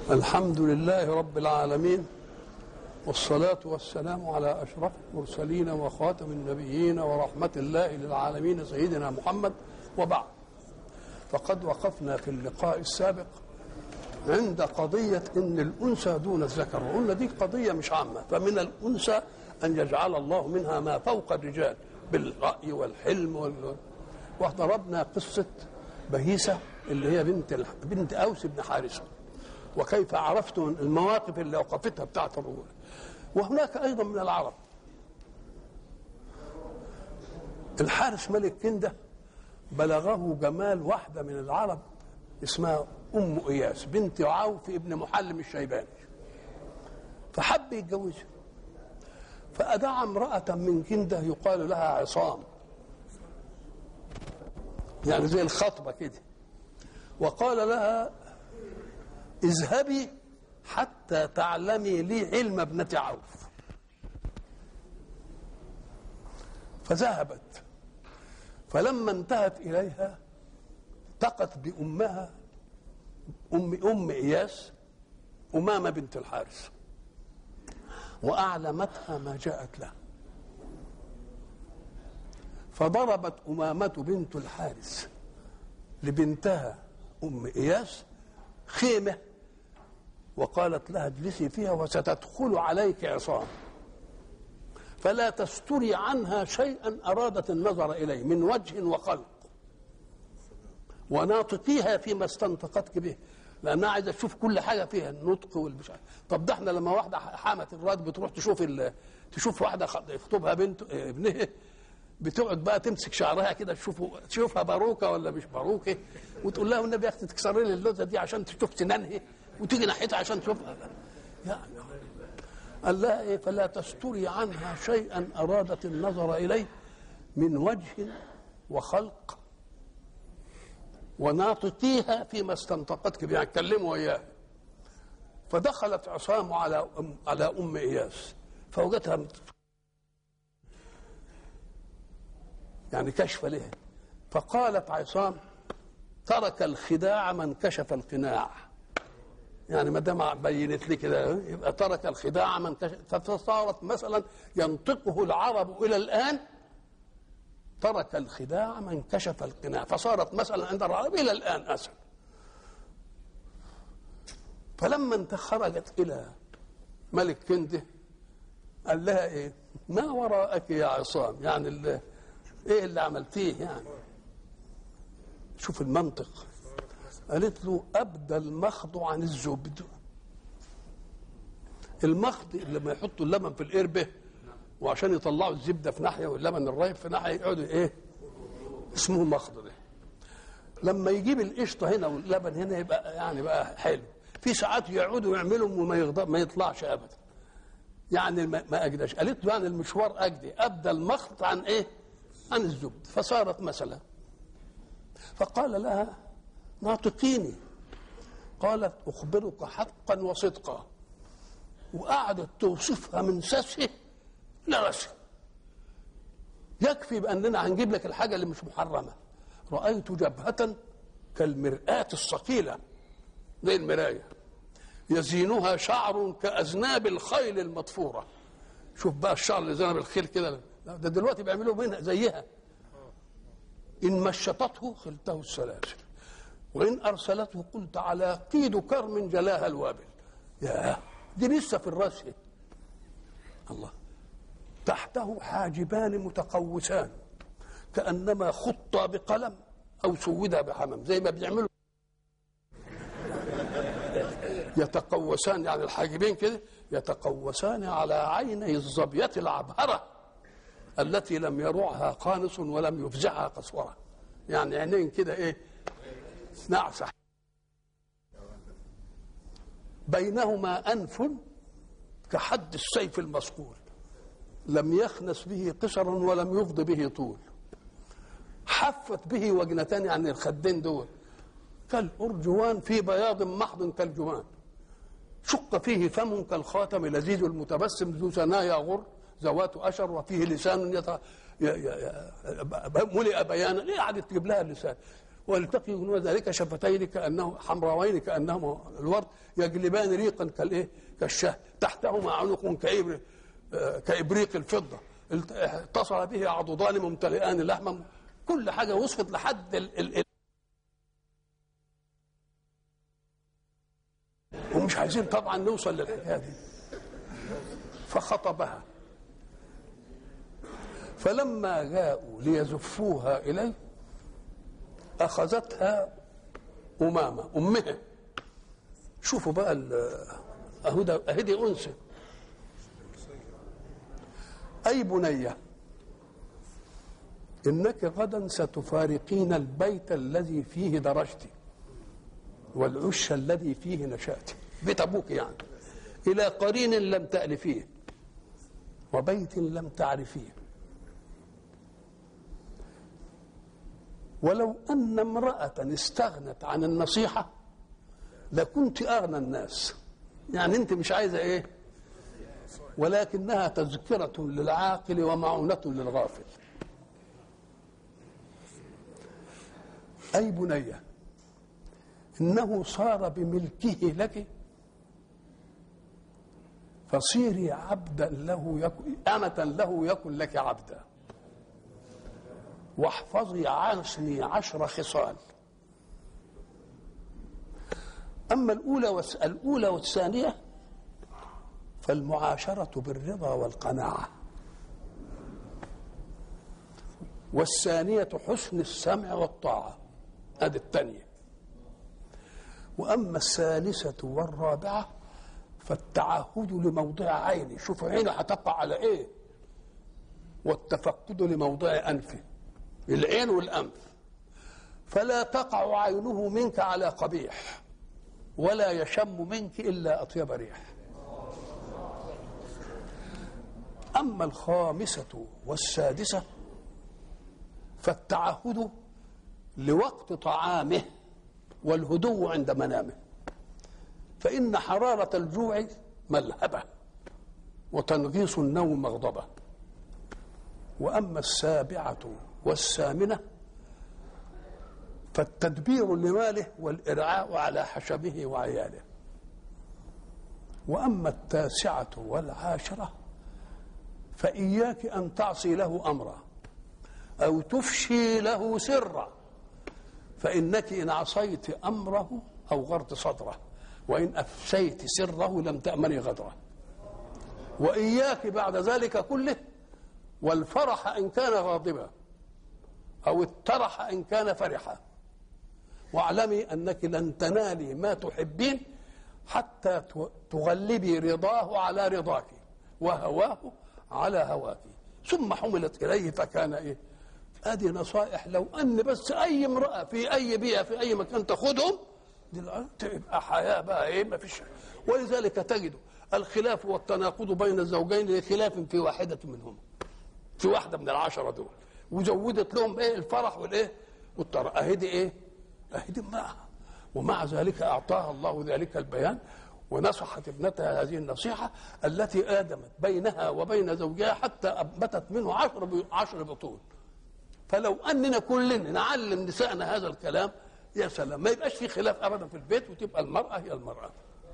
الحمد لله رب العالمين والصلاة والسلام على أشرف المرسلين وخاتم النبيين ورحمة الله للعالمين سيدنا محمد وبعد فقد وقفنا في اللقاء السابق عند قضية إن الأنثى دون الذكر وقلنا دي قضية مش عامة فمن الأنثى أن يجعل الله منها ما فوق الرجال بالرأي والحلم وال... وضربنا قصة بهيسة اللي هي بنت الح... بنت أوس بن حارثة وكيف عرفت المواقف اللي وقفتها بتاعت الرجل وهناك أيضا من العرب الحارس ملك كندة بلغه جمال واحدة من العرب اسمها أم إياس بنت عوف ابن محلم الشيباني فحب يتجوزها فأدعى امرأة من كندة يقال لها عصام يعني زي الخطبة كده وقال لها اذهبي حتى تعلمي لي علم ابنة عوف فذهبت فلما انتهت إليها التقت بأمها أم أم إياس أمامة بنت الحارث وأعلمتها ما جاءت له فضربت أمامة بنت الحارث لبنتها أم إياس خيمة وقالت لها اجلسي فيها وستدخل عليك عصام فلا تستري عنها شيئا أرادت النظر إليه من وجه وخلق وناطقيها فيما استنطقتك به لانها عايزه تشوف كل حاجه فيها النطق والمش طب ده احنا لما واحده حامت الراجل بتروح تشوف ال... تشوف واحده يخطبها بنت ابنها بتقعد بقى تمسك شعرها كده تشوفه تشوفها باروكه ولا مش باروكه وتقول لها والنبي يا اختي تكسري لي اللوزه دي عشان تشوف سنانها وتيجي ناحيتها عشان تشوفها يعني قال لها ايه فلا تستري عنها شيئا ارادت النظر اليه من وجه وخلق وناطقيها فيما استنطقتك به يعني كلموا اياه فدخلت عصام على أم على ام اياس فوجدتها يعني كشف لها فقالت عصام ترك الخداع من كشف القناع يعني ما دام بينت لي كده يبقى ترك الخداع من كشف فصارت مثلا ينطقه العرب الى الان ترك الخداع من كشف القناع فصارت مثلا عند العرب الى الان اسد فلما انت خرجت الى ملك كنده قال لها ايه ما وراءك يا عصام يعني اللي ايه اللي عملتيه يعني شوف المنطق قالت له ابدى المخض عن الزبد المخض لما يحطوا اللبن في القربه وعشان يطلعوا الزبده في ناحيه واللبن الرايب في ناحيه يقعدوا ايه اسمه مخض ده لما يجيب القشطه هنا واللبن هنا يبقى يعني بقى حلو في ساعات يقعدوا يعملوا وما يغضب ما يطلعش ابدا يعني ما, ما اجداش قالت له يعني المشوار اجدي ابدى المخض عن ايه عن الزبد فصارت مثلا فقال لها ناطقيني قالت اخبرك حقا وصدقا وقعدت توصفها من سسه لرسم يكفي باننا هنجيب لك الحاجه اللي مش محرمه رايت جبهه كالمراه الثقيله زي المرايه يزينها شعر كاذناب الخيل المطفوره شوف بقى الشعر اللي زنب الخيل كده ده دلوقتي بيعملوا منها زيها ان مشطته خلته السلاسل وان ارسلته قلت على قيد كرم جلاها الوابل يا دي لسه في الراس الله تحته حاجبان متقوسان كانما خطا بقلم او سودا بحمم زي ما بيعملوا يتقوسان يعني الحاجبين كده يتقوسان على عيني الظبية العبهرة التي لم يروعها قانص ولم يفزعها قسورة يعني عينين كده ايه نعسة بينهما أنف كحد السيف المصقول لم يخنس به قصرا ولم يفض به طول حفت به وجنتان يعني الخدين دول كالأرجوان في بياض محض كالجمان شق فيه فم كالخاتم لذيذ المتبسم ذو ثنايا غر ذوات أشر وفيه لسان يت... ي... ي... ي... ملئ بيانا ليه قعدت تجيب لها اللسان والتقي من ذلك شفتين كانه حمراوين كانهما الورد يجلبان ريقا كالايه كالشهد تحتهما عنق كإبر آه، كابريق الفضه الت- اتصل به عضدان ممتلئان لحما كل حاجه وصفت لحد ال ال ال ومش عايزين طبعا نوصل للحكايه دي فخطبها فلما جاءوا ليزفوها اليه اخذتها امامه امها شوفوا بقى ال- اهو ده اهي دي انثى اي بنيه انك غدا ستفارقين البيت الذي فيه درجت والعش الذي فيه نشأت بيت ابوك يعني الى قرين لم تألفيه وبيت لم تعرفيه ولو ان امراه استغنت عن النصيحه لكنت اغنى الناس يعني انت مش عايزه ايه ولكنها تذكره للعاقل ومعونه للغافل اي بنيه انه صار بملكه لك فصيري عبدا له يكن أمة له يكن لك عبدا واحفظي عنصني عشر خصال أما الأولى والس... الأولى والثانية فالمعاشرة بالرضا والقناعة والثانية حسن السمع والطاعة هذه الثانية وأما الثالثة والرابعة فالتعهد لموضع عيني شوف عينه هتقع على ايه والتفقد لموضع انفه العين والانف فلا تقع عينه منك على قبيح ولا يشم منك الا اطيب ريح اما الخامسه والسادسه فالتعهد لوقت طعامه والهدوء عند منامه فإن حرارة الجوع ملهبة وتنغيص النوم مغضبة وأما السابعة والثامنة فالتدبير لماله والإرعاء على حشبه وعياله وأما التاسعة والعاشرة فإياك أن تعصي له أمرا أو تفشي له سرا فإنك إن عصيت أمره أوغرت صدره وإن أفشيت سره لم تأمني غدره وإياك بعد ذلك كله والفرح إن كان غاضبا أو الترح إن كان فرحا واعلمي أنك لن تنالي ما تحبين حتى تغلبي رضاه على رضاك وهواه على هواك ثم حملت إليه فكان إيه هذه نصائح لو أن بس أي امرأة في أي بيئة في أي مكان تاخذهم تبقى حياه بقى ايه ما فيش ولذلك تجد الخلاف والتناقض بين الزوجين لخلاف في واحده منهم في واحده من العشره دول وزودت لهم ايه الفرح والايه والطرح اهي دي ايه اهي دي امراه ومع ذلك اعطاها الله ذلك البيان ونصحت ابنتها هذه النصيحة التي آدمت بينها وبين زوجها حتى أنبتت منه عشر عشر بطون فلو أننا كلنا نعلم نسائنا هذا الكلام يا سلام ما يبقاش في خلاف ابدا في البيت وتبقى المراه هي المراه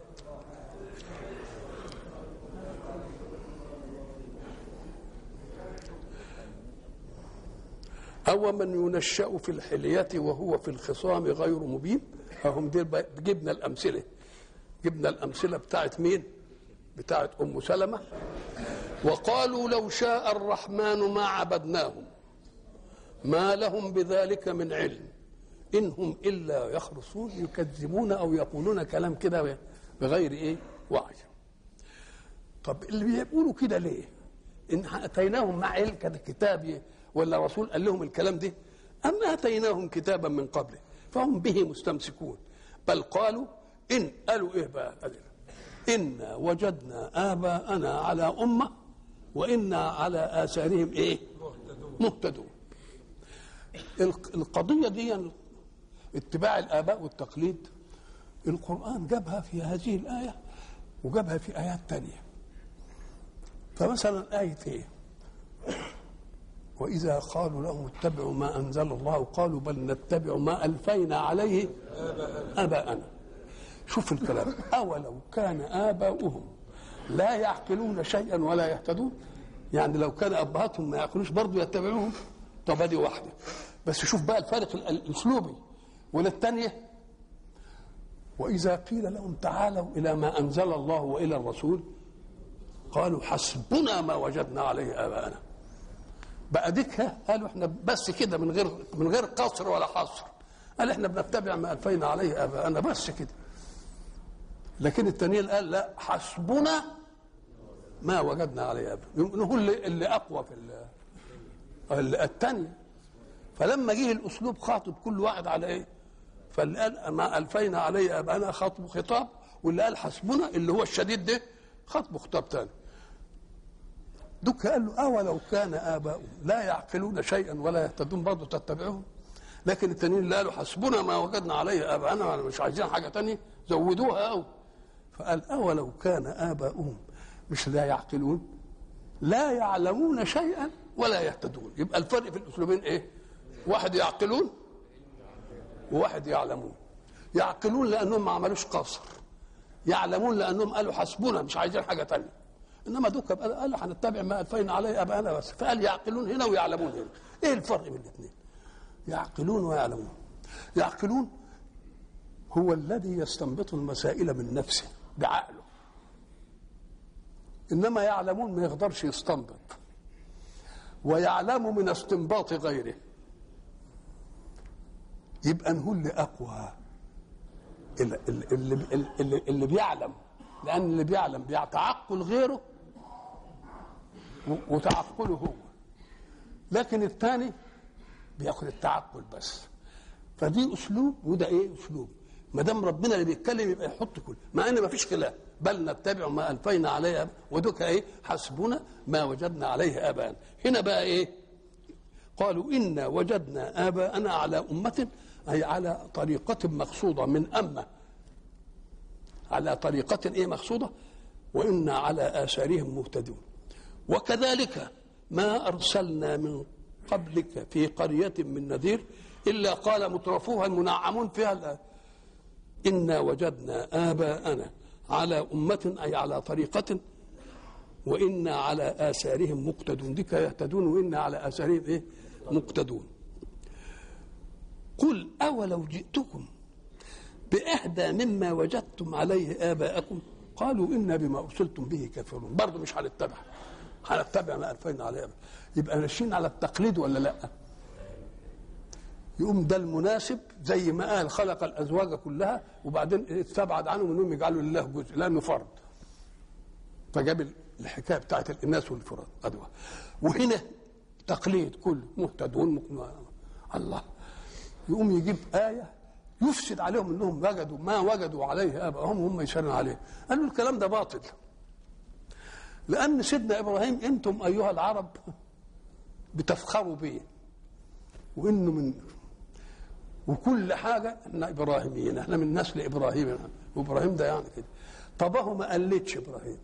أو من ينشأ في الحلية وهو في الخصام غير مبين هم دي جبنا الأمثلة جبنا الأمثلة بتاعت مين بتاعت أم سلمة وقالوا لو شاء الرحمن ما عبدناهم ما لهم بذلك من علم إن هم إلا يخرصون يكذبون أو يقولون كلام كده بغير إيه وعي طب اللي بيقولوا كده ليه إن أتيناهم مع علم كان كتاب ولا رسول قال لهم الكلام ده أم أتيناهم كتابا من قبله فهم به مستمسكون بل قالوا إن قالوا إيه بقى إنا وجدنا آباءنا على أمة وإنا على آثارهم إيه مهتدون القضية دي اتباع الآباء والتقليد القرآن جابها في هذه الآية وجابها في آيات تانية فمثلا آية إيه وإذا قالوا لهم اتبعوا ما أنزل الله قالوا بل نتبع ما ألفينا عليه آباءنا شوف الكلام أولو كان آباؤهم لا يعقلون شيئا ولا يهتدون يعني لو كان أبهاتهم ما يعقلوش برضه يتبعوهم طب هذه واحدة بس شوف بقى الفارق الأسلوبي ولا الثانية وإذا قيل لهم تعالوا إلى ما أنزل الله وإلى الرسول قالوا حسبنا ما وجدنا عليه آباءنا بقى ديك قالوا احنا بس كده من غير من غير قصر ولا حصر قال احنا بنتبع ما الفينا عليه اباءنا بس كده لكن التانيين قال لا حسبنا ما وجدنا عليه اباءنا هو اللي, اللي اقوى في ال- الثانيه فلما جه الاسلوب خاطب كل واحد على ايه فاللي قال ما الفينا عليه اباءنا خاطبه خطاب واللي قال حسبنا اللي هو الشديد ده خاطبه خطاب ثاني دك قال له أولو كان آباؤهم لا يعقلون شيئا ولا يهتدون برضه تتبعهم لكن التانيين اللي قالوا حسبنا ما وجدنا عليه آباءنا مش عايزين حاجة تانية زودوها أو فقال أولو كان آباؤهم مش لا يعقلون لا يعلمون شيئا ولا يهتدون يبقى الفرق في الأسلوبين إيه واحد يعقلون وواحد يعلمون يعقلون لأنهم ما عملوش قصر يعلمون لأنهم قالوا حسبنا مش عايزين حاجة تانية انما دوك قالوا هنتبع ما الفينا عليه ابانا بس فقال يعقلون هنا ويعلمون هنا ايه الفرق بين الاثنين يعقلون ويعلمون يعقلون هو الذي يستنبط المسائل من نفسه بعقله انما يعلمون ما يقدرش يستنبط ويعلم من استنباط غيره يبقى نقول اللي اقوى اللي, اللي, اللي, اللي بيعلم لان اللي بيعلم بيتعقل غيره وتعقله هو لكن الثاني بياخد التعقل بس فدي اسلوب وده ايه اسلوب ما دام ربنا اللي بيتكلم يبقى يحط كل مع ان ما فيش خلاف بل نتبع ما الفينا عليه ودك ايه حسبنا ما وجدنا عليه اباءنا هنا بقى ايه قالوا انا وجدنا اباءنا على امه اي على طريقه مقصوده من امه على طريقه ايه مقصوده وانا على اثارهم مهتدون وكذلك ما ارسلنا من قبلك في قريه من نذير الا قال مترفوها المنعمون فيها انا وجدنا اباءنا على امه اي على طريقه وانا على اثارهم مقتدون ديك يهتدون وانا على اثارهم ايه مقتدون قل اولو جئتكم باهدى مما وجدتم عليه اباءكم قالوا انا بما ارسلتم به كافرون برضه مش هنتبع هنتبع ما الفينا عليه أبا. يبقى ماشيين على التقليد ولا لا يقوم ده المناسب زي ما قال خلق الازواج كلها وبعدين استبعد عنهم انهم يجعلوا لله جزء لانه فرد فجاب الحكايه بتاعت الاناث والفراد ادوى وهنا تقليد كله مهتدون مقنع. الله يقوم يجيب ايه يفسد عليهم انهم وجدوا ما وجدوا عليه ابائهم هم يشرون عليه قالوا الكلام ده باطل لان سيدنا ابراهيم انتم ايها العرب بتفخروا به وانه من وكل حاجه احنا ابراهيميين احنا من نسل ابراهيم وابراهيم ده يعني كده طب ما قلتش ابراهيم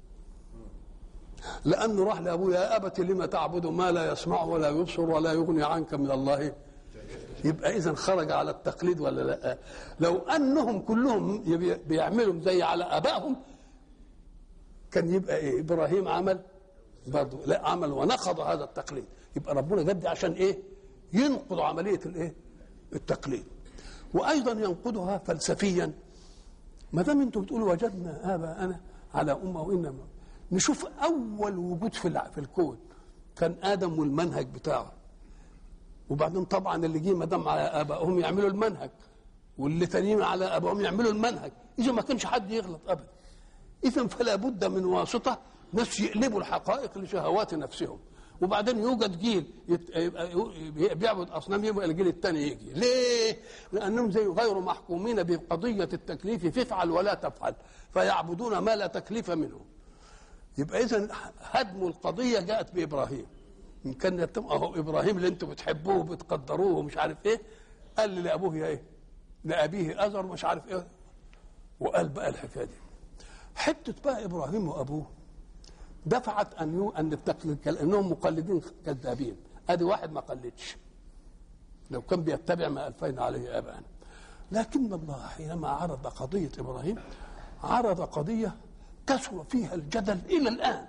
لانه راح لابوه يا ابت لما تعبد ما لا يسمع ولا يبصر ولا يغني عنك من الله يبقى اذا خرج على التقليد ولا لا لو انهم كلهم بيعملوا زي على ابائهم كان يبقى ايه ابراهيم عمل برضه لا عمل ونقض هذا التقليد يبقى ربنا جد عشان ايه ينقض عمليه الايه التقليد وايضا ينقضها فلسفيا ما دام انتم بتقولوا وجدنا اباءنا على امه وانما نشوف اول وجود في في الكون كان ادم والمنهج بتاعه وبعدين طبعا اللي جه ما دام على ابائهم يعملوا المنهج واللي تانيين على ابائهم يعملوا المنهج اذا ما كانش حد يغلط ابدا اذا فلا بد من واسطه ناس يقلبوا الحقائق لشهوات نفسهم وبعدين يوجد جيل يت... بيعبد اصنام يبقى الجيل الثاني يجي ليه لانهم زي غير محكومين بقضيه التكليف فافعل ولا تفعل فيعبدون ما لا تكليف منه يبقى اذا هدم القضيه جاءت بابراهيم ان كان يتم اهو ابراهيم اللي انتم بتحبوه وبتقدروه ومش عارف ايه قال لي لابوه ايه لابيه ازر مش عارف ايه وقال بقى الحكايه دي حته بقى ابراهيم وابوه دفعت ان يو ان التقليد انهم مقلدين كذابين ادي واحد ما قلدش لو كان بيتبع ما الفينا عليه ابانا لكن الله حينما عرض قضيه ابراهيم عرض قضيه كثر فيها الجدل الى الان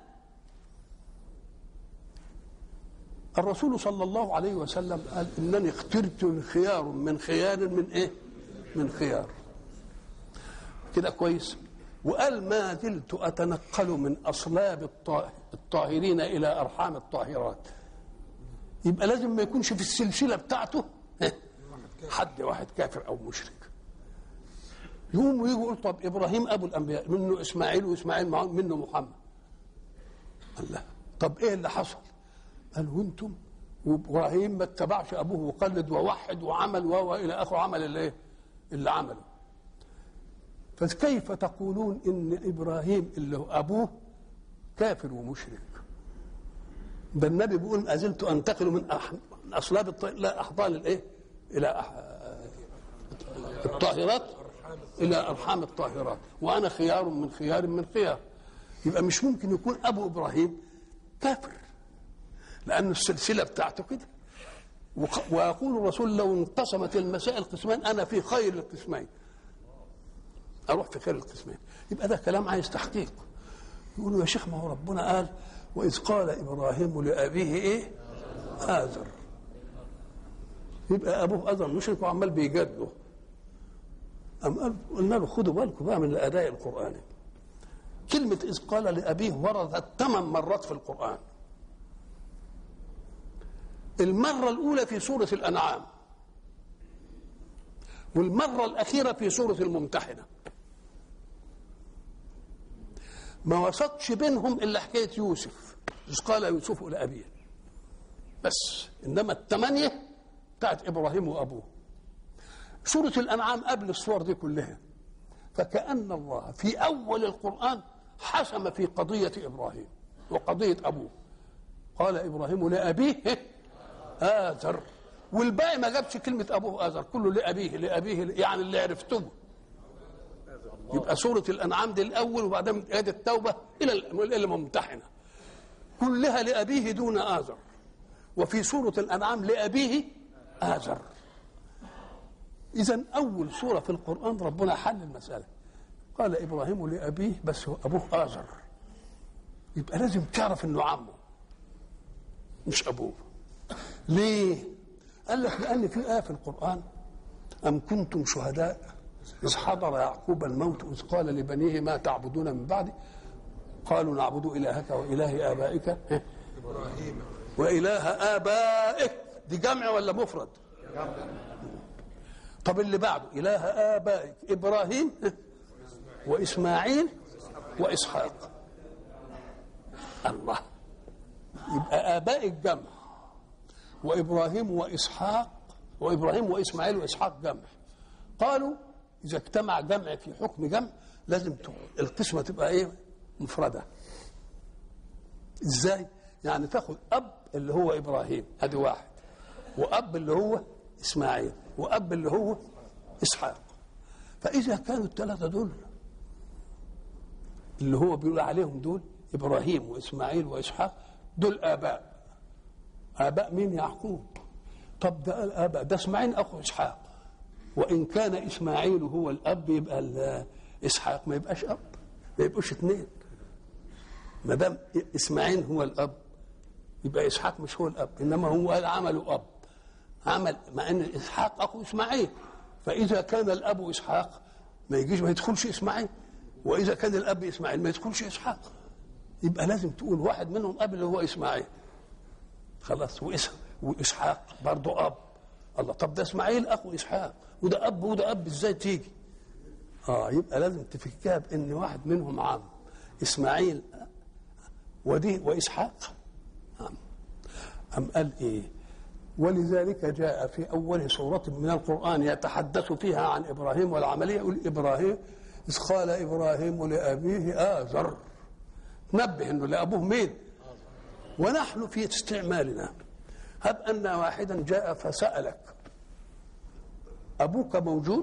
الرسول صلى الله عليه وسلم قال انني اخترت خيار من خيار من ايه من خيار كده كويس وقال ما زلت اتنقل من اصلاب الطا- الطاهرين الى ارحام الطاهرات يبقى لازم ما يكونش في السلسله بتاعته ها، حد واحد كافر او مشرك يقوم ويجي يقول طب ابراهيم ابو الانبياء منه اسماعيل واسماعيل معه- منه محمد الله طب ايه اللي حصل قال وانتم وابراهيم ما اتبعش ابوه وقلد ووحد وعمل و الى اخره عمل اللي ايه اللي عمله فكيف تقولون ان ابراهيم اللي هو ابوه كافر ومشرك ده النبي بيقول ما زلت انتقل من أح... من اصلاب الط... لا احضان الايه الى أح... الطاهرات الى ارحام الطاهرات وانا خيار من خيار من خيار يبقى مش ممكن يكون ابو ابراهيم كافر لأن السلسلة بتاعته كده وق- ويقول الرسول لو انقسمت المسائل قسمين أنا في خير القسمين أروح في خير القسمين يبقى ده كلام عايز تحقيق يقولوا يا شيخ ما هو ربنا قال وإذ قال إبراهيم لأبيه إيه آزر يبقى أبوه آزر مشرك وعمال بيجادله أم قال قلنا له خدوا بالكم بقى من الأداء القرآني كلمة إذ قال لأبيه وردت ثمان مرات في القرآن المرة الأولى في سورة الأنعام والمرة الأخيرة في سورة الممتحنة ما وسطش بينهم إلا حكاية يوسف إذ قال يوسف لأبيه بس إنما الثمانية بتاعت إبراهيم وأبوه سورة الأنعام قبل الصور دي كلها فكأن الله في أول القرآن حسم في قضية إبراهيم وقضية أبوه قال إبراهيم لأبيه آزر والباقي ما جابش كلمة أبوه آزر كله لأبيه لأبيه يعني اللي عرفته يبقى سورة الأنعام دي الأول وبعدين آية التوبة إلى إلى الممتحنة كلها لأبيه دون آزر وفي سورة الأنعام لأبيه آزر إذا أول سورة في القرآن ربنا حل المسألة قال إبراهيم لأبيه بس هو أبوه آزر يبقى لازم تعرف إنه عمه مش أبوه ليه؟ قال لك لأن في آية في القرآن أم كنتم شهداء إذ حضر يعقوب الموت إذ قال لبنيه ما تعبدون من بعدي قالوا نعبد إلهك وإله آبائك إبراهيم وإله آبائك دي جمع ولا مفرد؟ طب اللي بعده إله آبائك إبراهيم وإسماعيل وإسحاق الله يبقى آباء الجمع وإبراهيم وإسحاق وإبراهيم وإسماعيل وإسحاق جمع قالوا إذا اجتمع جمع في حكم جمع لازم ت- القسمة تبقى إيه مفردة إزاي يعني تاخد أب اللي هو إبراهيم أدي واحد وأب اللي هو إسماعيل وأب اللي هو إسحاق فإذا كانوا الثلاثة دول اللي هو بيقول عليهم دول ابراهيم واسماعيل واسحاق دول اباء اباء مين يعقوب طب ده الاباء ده اسماعيل اخو اسحاق وان كان اسماعيل هو الاب يبقى ال- اسحاق ما يبقاش اب ما يبقوش اثنين ما دام اسماعيل هو الاب يبقى اسحاق مش هو الاب انما هو قال عمله اب عمل مع ان اسحاق اخو اسماعيل فاذا كان الاب اسحاق ما يجيش ما يدخلش اسماعيل واذا كان الاب اسماعيل ما يدخلش اسحاق يبقى لازم تقول واحد منهم اب اللي هو اسماعيل خلاص وإس- واسحاق برضه اب الله طب ده اسماعيل اخو اسحاق وده اب وده اب ازاي تيجي اه يبقى لازم تفكها بان واحد منهم عام اسماعيل ودي واسحاق عام أم قال إيه ولذلك جاء في أول سورة من القرآن يتحدث فيها عن إبراهيم والعملية يقول إبراهيم إذ قال إبراهيم لأبيه آزر نبه أنه لأبوه مين ونحن في استعمالنا هب أن واحدا جاء فسألك أبوك موجود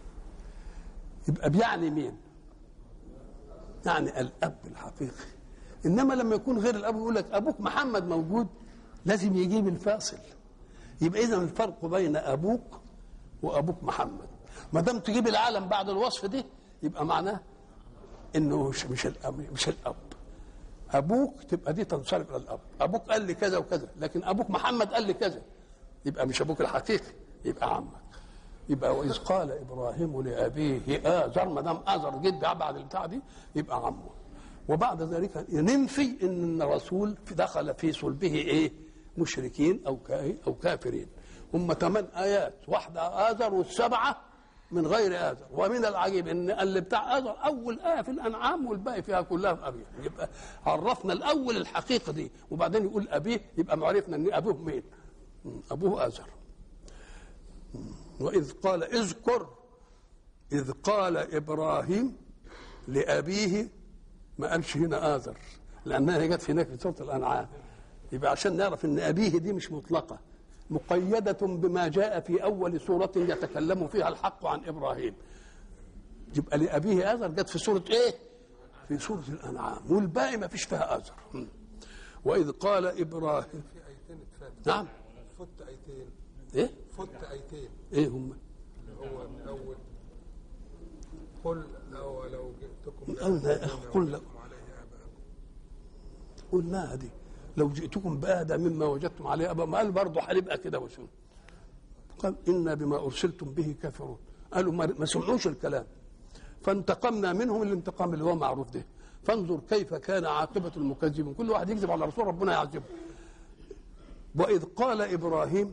يبقى بيعني مين يعني الأب الحقيقي انما لما يكون غير الاب يقول لك ابوك محمد موجود لازم يجيب الفاصل يبقى اذا الفرق بين ابوك وابوك محمد ما دام تجيب العالم بعد الوصف دي يبقى معناه انه مش مش الاب مش الاب ابوك تبقى دي تنصرف الى الاب ابوك قال لي كذا وكذا لكن ابوك محمد قال لي كذا يبقى مش ابوك الحقيقي يبقى عمك يبقى واذ قال ابراهيم لابيه ازر ما دام ازر جد بعد البتاع دي يبقى عمه وبعد ذلك ننفي ان الرسول دخل في صلبه ايه مشركين او او كافرين هم ثمان ايات واحده ازر والسبعه من غير آذر ومن العجيب ان اللي بتاع آذر اول آية في الانعام والباقي فيها كلها في أبيه يبقى عرفنا الاول الحقيقة دي وبعدين يقول ابيه يبقى معرفنا ان ابوه مين ابوه آذر واذ قال اذكر اذ قال ابراهيم لابيه ما قالش هنا آذر لانها جت هناك في سورة الانعام يبقى عشان نعرف ان ابيه دي مش مطلقه مقيدة بما جاء في أول سورة يتكلم فيها الحق عن إبراهيم يبقى لأبيه آزر جت في سورة إيه؟ في سورة الأنعام والباقي ما فيش فيها آزر وإذ قال إبراهيم في ايتين اتفاتوا نعم فت ايتين إيه؟ فت ايتين إيه هم؟ اللي هو من اول قل او لو جئتكم قلنا قل لو- عليه اباءكم قلناها دي لو جئتكم بأهدى مما وجدتم عليه أبا ما قال برضه هنبقى كده وشو قال إنا بما أرسلتم به كافرون قالوا ما ما سمعوش الكلام فانتقمنا منهم الانتقام اللي هو معروف ده فانظر كيف كان عاقبة المكذبين كل واحد يكذب على رسول ربنا يعذبه وإذ قال إبراهيم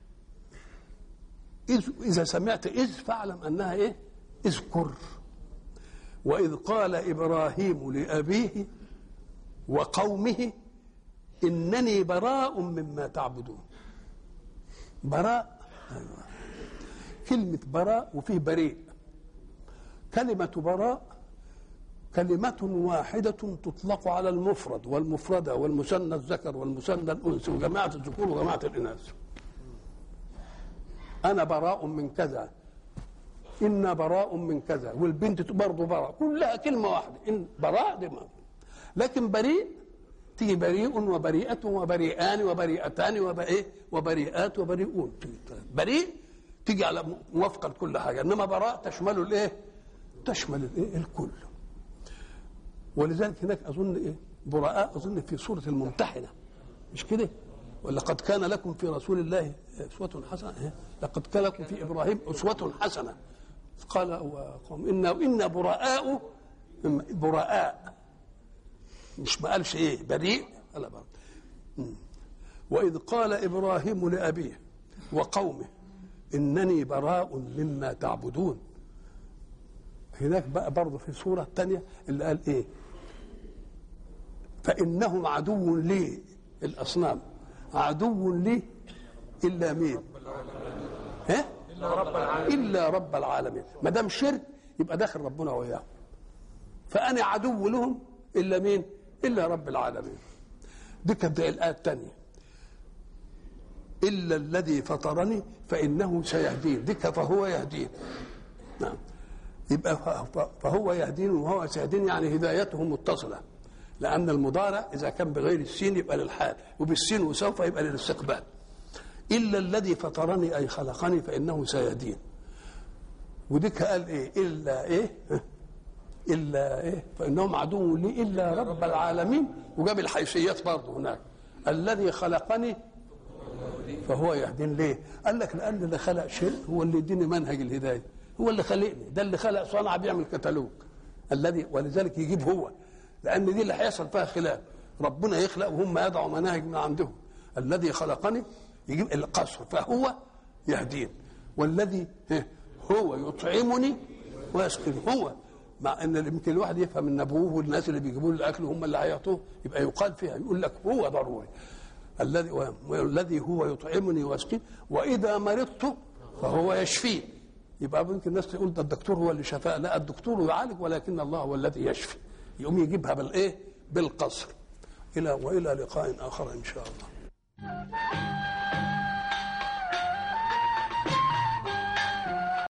إذ إذا سمعت إذ فاعلم أنها إيه اذكر وإذ قال إبراهيم لأبيه وقومه إنني براء مما تعبدون براء أيوة. كلمة براء وفيه بريء كلمة براء كلمة واحدة تطلق على المفرد والمفردة والمثنى الذكر والمثنى الأنثى وجماعة الذكور وجماعة الإناث أنا براء من كذا إن براء من كذا والبنت برضه براء كلها كلمة واحدة إن براء دي ما لكن بريء تيجي بريء وبريئة وبريئان وبريئتان وبإيه وبريئات وبريئون بريء تيجي على موافقة لكل حاجة إنما براء تشمل الإيه؟ تشمل الإيه؟ الكل ولذلك هناك أظن إيه؟ براء أظن في سورة الممتحنة مش كده؟ ولقد كان لكم في رسول الله أسوة حسنة إيه؟ لقد كان لكم في إبراهيم أسوة حسنة قال وقوم إنا إنا براء براء مش ما قالش ايه بريء قال برضه مم. واذ قال ابراهيم لابيه وقومه انني براء مما تعبدون هناك بقى برضه في سوره ثانيه اللي قال ايه فانهم عدو لي الاصنام عدو لي الا مين ها الا رب العالمين الا رب العالمين ما دام شرك يبقى داخل ربنا وياه فانا عدو لهم الا مين الا رب العالمين دي كانت الايه الثانيه الا الذي فطرني فانه سيهدين دي فهو يهدين نعم يبقى ف- فهو يهدين وهو سيهدين يعني هدايته متصله لان المضارع اذا كان بغير السين يبقى للحال وبالسين وسوف يبقى للاستقبال الا الذي فطرني اي خلقني فانه سيهدين وديك قال ايه الا ايه الا ايه فانهم عدو لي الا رب العالمين وجاب الحيثيات برضه هناك الذي خلقني فهو يهدين ليه؟ قال لك لان اللي خلق شيء هو اللي يديني منهج الهدايه هو اللي خلقني ده اللي خلق صنع بيعمل كتالوج الذي ولذلك يجيب هو لان دي اللي هيحصل فيها خلاف ربنا يخلق وهم يضعوا مناهج من عندهم الذي خلقني يجيب القصر فهو يهدين والذي هو يطعمني ويسقيني هو مع ان يمكن الواحد يفهم ان ابوه والناس اللي بيجيبوا له الاكل هم اللي هيعطوه يبقى يقال فيها يقول لك هو ضروري الذي والذي هو يطعمني ويسقين واذا مرضت فهو يشفين يبقى ممكن الناس تقول ده الدكتور هو اللي شفاء لا الدكتور يعالج ولكن الله هو الذي يشفي يقوم يجيبها بالايه بالقصر الى والى لقاء اخر ان شاء الله